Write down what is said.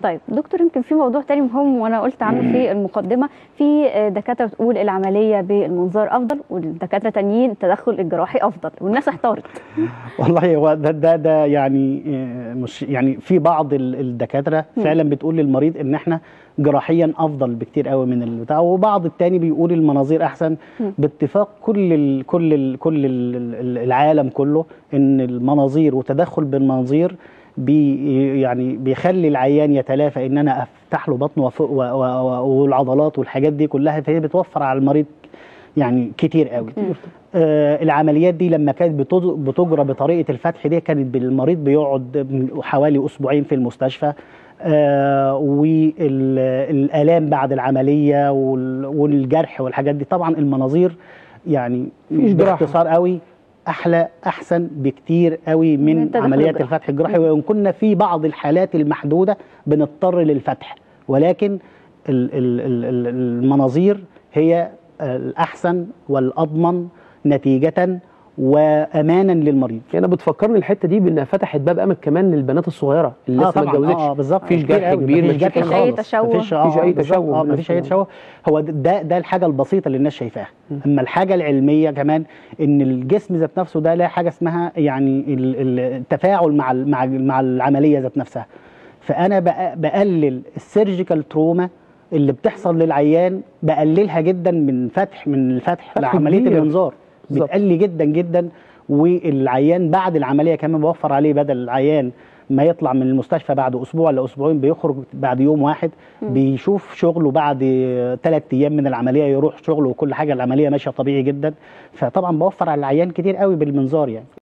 طيب دكتور يمكن في موضوع تاني مهم وانا قلت عنه في المقدمه في دكاتره بتقول العمليه بالمنظار افضل والدكاتره تانيين التدخل الجراحي افضل والناس احتارت والله هو ده ده, ده يعني مش يعني في بعض الدكاتره فعلا بتقول للمريض ان احنا جراحيا افضل بكتير قوي من البتاع وبعض التاني بيقول المناظير احسن باتفاق كل ال كل ال كل ال العالم كله ان المناظير وتدخل بالمناظير بي يعني بيخلي العيان يتلافى ان انا افتح له بطنه والعضلات والحاجات دي كلها فهي بتوفر على المريض يعني كتير قوي آه العمليات دي لما كانت بتجرى بطريقه الفتح دي كانت المريض بيقعد حوالي اسبوعين في المستشفى آه والالام بعد العمليه والجرح والحاجات دي طبعا المناظير يعني باختصار قوي احلى احسن بكتير قوي من عمليات الفتح الجراحي وان كنا في بعض الحالات المحدوده بنضطر للفتح ولكن المناظير هي الاحسن والاضمن نتيجه وامانا للمريض يعني انا بتفكرني الحته دي بانها فتحت باب امل كمان للبنات الصغيره اللي آه لسه ما طبعا اتجوزتش اه بالظبط مفيش جرح كبير مفيش جرح مفيش اي خالص تشوه مفيش مفيش أي تشوه. اه مفيش اي تشوه هو ده ده الحاجه البسيطه اللي الناس شايفاها اما الحاجه العلميه كمان ان الجسم ذات نفسه ده له حاجه اسمها يعني التفاعل مع مع مع العمليه ذات نفسها فانا بقلل السيرجيكال تروما اللي بتحصل للعيان بقللها جدا من فتح من الفتح لعمليه المنظار بتقلي جدا جدا والعيان بعد العمليه كمان بوفر عليه بدل العيان ما يطلع من المستشفى بعد اسبوع ولا اسبوعين بيخرج بعد يوم واحد بيشوف شغله بعد ثلاث ايام من العمليه يروح شغله وكل حاجه العمليه ماشيه طبيعي جدا فطبعا بوفر على العيان كتير قوي بالمنظار يعني